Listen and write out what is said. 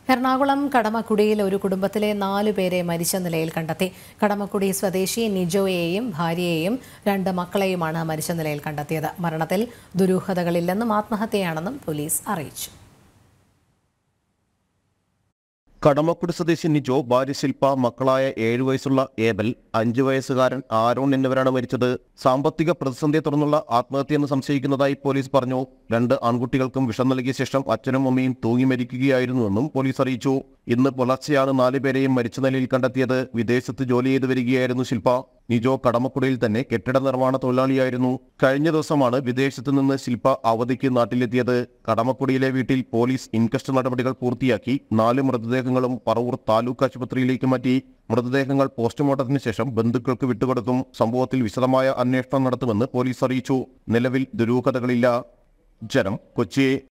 എറണാകുളം കടമക്കുടിയിൽ ഒരു കുടുംബത്തിലെ നാലു പേരെ മരിച്ച നിലയിൽ കണ്ടെത്തി കടമക്കുടി സ്വദേശി നിജോയെയും ഭാര്യയെയും രണ്ട് മക്കളെയുമാണ് മരിച്ച നിലയിൽ കണ്ടെത്തിയത് മരണത്തിൽ ദുരൂഹതകളില്ലെന്നും ആത്മഹത്യയാണെന്നും പോലീസ് അറിയിച്ചു കടമക്കുടി സ്വദേശി നിജോ ഭാര്യ ശില്പ മക്കളായ ഏഴു വയസ്സുള്ള ഏബൽ അഞ്ചു വയസ്സുകാരൻ ആരോൺ എന്നിവരാണ് മരിച്ചത് സാമ്പത്തിക പ്രതിസന്ധിയെ തുടർന്നുള്ള ആത്മഹത്യയെന്ന് സംശയിക്കുന്നതായി പോലീസ് പറഞ്ഞു രണ്ട് ആൺകുട്ടികൾക്കും വിഷം നൽകിയ ശേഷം അച്ഛനും അമ്മയും തൂങ്ങി മരിക്കുകയായിരുന്നുവെന്നും പോലീസ് അറിയിച്ചു ഇന്ന് പുലർച്ചെയാണ് നാലുപേരെയും മരിച്ച നിലയിൽ കണ്ടെത്തിയത് വിദേശത്ത് ജോലി ചെയ്തു വരികയായിരുന്നു ശില്പ നിജോ കടമക്കുടിയിൽ തന്നെ കെട്ടിട നിർമ്മാണ തൊഴിലാളിയായിരുന്നു കഴിഞ്ഞ ദിവസമാണ് വിദേശത്ത് നിന്ന് ശില്പ അവധിക്ക് നാട്ടിലെത്തിയത് കടമക്കുടിയിലെ വീട്ടിൽ പോലീസ് ഇൻക്വസ്റ്റ് നടപടികൾ പൂർത്തിയാക്കി നാല് മൃതദേഹങ്ങളും പറവൂർ താലൂക്ക് ആശുപത്രിയിലേക്ക് മാറ്റി മൃതദേഹങ്ങൾ പോസ്റ്റ്മോർട്ടത്തിന് ശേഷം ബന്ധുക്കൾക്ക് വിട്ടുകൊടുക്കും സംഭവത്തിൽ വിശദമായ അന്വേഷണം നടത്തുമെന്ന് പോലീസ് അറിയിച്ചു നിലവിൽ ദുരൂഹതകളില്ല ജനം കൊച്ചി